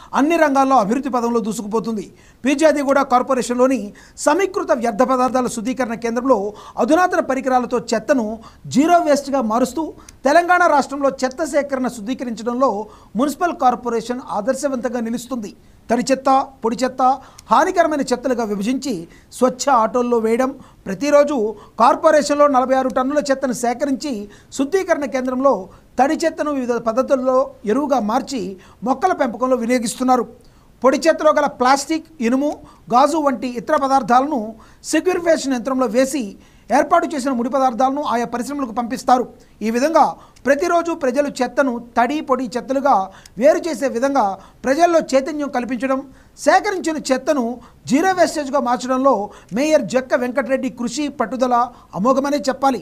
అన్ని రంగాల్లో అభివృద్ధి పదంలో దూసుకుపోతుంది పీజాదిగూడ కార్పొరేషన్లోని సమీకృత వ్యర్థ పదార్థాల శుద్ధీకరణ కేంద్రంలో అధునాతన పరికరాలతో చెత్తను జీరో వేస్ట్గా మారుస్తూ తెలంగాణ రాష్ట్రంలో చెత్త సేకరణ శుద్ధీకరించడంలో మున్సిపల్ కార్పొరేషన్ ఆదర్శవంతంగా నిలుస్తుంది తడి చెత్త పొడి చెత్త హానికరమైన చెత్తలుగా విభజించి స్వచ్ఛ ఆటోల్లో వేయడం ప్రతిరోజు కార్పొరేషన్లో నలభై ఆరు టన్నుల చెత్తను సేకరించి శుద్ధీకరణ కేంద్రంలో తడి చెత్తను వివిధ పద్ధతుల్లో ఎరువుగా మార్చి మొక్కల పెంపకంలో వినియోగిస్తున్నారు పొడి చెత్తలో గల ప్లాస్టిక్ ఇనుము గాజు వంటి ఇతర పదార్థాలను సెక్యూరిఫికేషన్ యంత్రంలో వేసి ఏర్పాటు చేసిన ముడి పదార్థాలను ఆయా పరిశ్రమలకు పంపిస్తారు ఈ విధంగా ప్రతిరోజు ప్రజలు చెత్తను తడి పొడి చెత్తలుగా వేరు చేసే విధంగా ప్రజల్లో చైతన్యం కల్పించడం సేకరించిన చెత్తను జీరో వేస్టేజ్గా మార్చడంలో మేయర్ జక్క వెంకటరెడ్డి కృషి పట్టుదల అమోఘమనే చెప్పాలి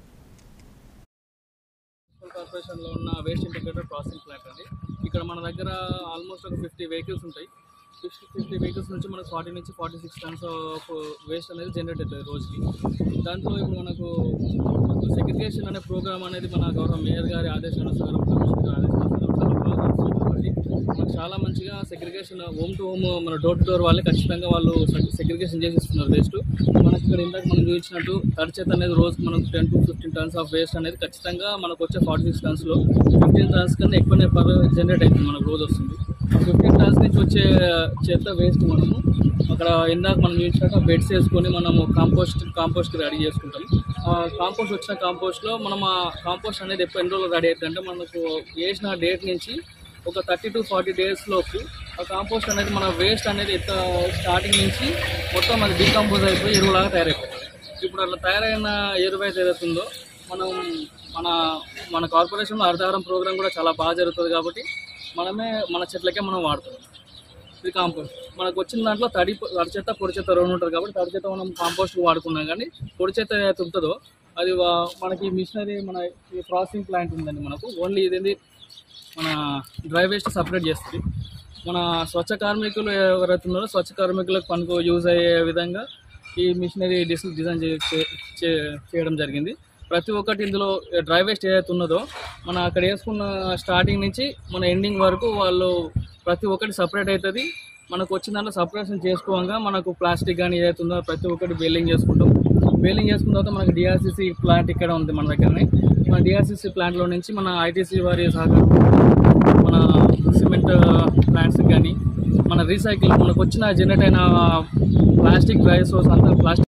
మున్సిపల్ కార్పొరేషన్లో ఉన్న వేస్ట్ ఇంటిగ్రేటెడ్ ప్రాసెసింగ్ ప్లాంట్ అండి ఇక్కడ మన దగ్గర ఆల్మోస్ట్ ఒక ఫిఫ్టీ వెహికల్స్ ఉంటాయి ఫిఫ్టీ ఫిఫ్టీ వెహికల్స్ నుంచి మనకు ఫార్టీ నుంచి forty six tons of waste అనేది జనరేట్ అవుతుంది రోజుకి దాంట్లో ఇప్పుడు మనకు సెగ్రిగేషన్ అనే ప్రోగ్రామ్ అనేది మన గౌరవ మేయర్ గారి ఆదేశానుసారం కమిషనర్ గారి ఆదేశానుసారం చాలా బాగా నడుస్తుంది కాబట్టి మనకు చాలా మంచిగా సెగ్రిగేషన్ హోమ్ టు హోమ్ మన డోర్ టు డోర్ వాళ్ళే ఖచ్చితంగా వాళ్ళు సెగ్రిగేషన్ చేసి ఇస్తున్నారు వేస్ట్ మనకి ఇక్కడ ఇందాక మనం చూపించినట్టు తడి చెత్త అనేది రోజుకి మనం ten to fifteen tons of waste అనేది ఖచ్చితంగా మనకు వచ్చే ఫార్టీ సిక్స్ టన్స్లో ఫిఫ్టీన్ టన్స్ కన్నా ఎక్కువనే పర్ జనరేట్ అవుతుంది మనకు రోజు వస్తుంది ఫిఫ్టీన్ టన్స్ నుంచి వచ్చే చెత్త వేస్ట్ మనము అక్కడ ఇందాక మనం చూసినట్టు బెడ్స్ వేసుకొని మనము కాంపోస్ట్ కాంపోస్ట్ రెడీ చేసుకుంటాం ఆ కాంపోస్ట్ వచ్చిన కాంపోస్ట్లో మనం ఆ కాంపోస్ట్ అనేది ఎప్పుడు ఎన్ని రోజులు రెడీ అవుతుంది అంటే మనకు వేసిన డేట్ నుంచి ఒక థర్టీ టు ఫార్టీ డేస్ లోపు ఆ కాంపోస్ట్ అనేది మన వేస్ట్ అనేది ఎంత స్టార్టింగ్ నుంచి మొత్తం అది డీకంపోజ్ అయిపోయి ఎరువులాగా తయారైపోతుంది ఇప్పుడు అట్లా తయారైన ఎరువు అయితే ఏదైతుందో మనం మన మన కార్పొరేషన్లో హరితహారం ప్రోగ్రామ్ కూడా చాలా బాగా జరుగుతుంది కాబట్టి మనమే మన చెట్లకే మనం వాడుతున్నాం ఇది కాంపోస్ట్ మనకు వచ్చిన దాంట్లో తడి తడి చెత్త పొడి చెత్త రెండు ఉంటుంది కాబట్టి తడి చెత్త మనం కాంపోస్ట్ వాడుకున్నాం కానీ పొడి చెత్త ఏదైతే ఉంటుందో అది వా- మనకి మిషనరీ మన ఈ ప్రాసెసింగ్ ప్లాంట్ ఉందండి మనకు ఓన్లీ ఇదేంది మన డ్రై వేస్ట్ సపరేట్ చేస్తుంది మన స్వచ్ఛ కార్మికులు ఎవరైతే ఉన్నారో స్వచ్ఛ కార్మికులకు పనికి యూజ్ అయ్యే విధంగా ఈ మిషనరీ డిస్ డిజైన్ చే- చే- చే- చేయడం జరిగింది ప్రతి ఒక్కటి ఇందులో డ్రై వేస్ట్ ఏదైతే ఉన్నదో మన అక్కడ వేసుకున్న స్టార్టింగ్ నుంచి మన ఎండింగ్ వరకు వాళ్ళు ప్రతి ఒక్కటి సపరేట్ అవుతుంది మనకు వచ్చిన దాంట్లో సపరేషన్ చేసుకోగా మనకు ప్లాస్టిక్ కానీ ఏదైతే ఉందో ప్రతి ఒక్కటి బేలింగ్ చేసుకుంటాం బేలింగ్ చేసుకున్న తర్వాత మనకి డిఆర్సీసీ ప్లాంట్ ఇక్కడ ఉంది మన దగ్గరనే మన డిఆర్సీసీ ప్లాంట్లో నుంచి మన ఐటీసీ వారి సహకారం మన సిమెంట్ ప్లాంట్స్ కానీ మన రీసైకిల్ మనకు వచ్చిన జనరేట్ అయిన ప్లాస్టిక్ డ్రై సోర్స్ అంతా ప్లాస్టిక్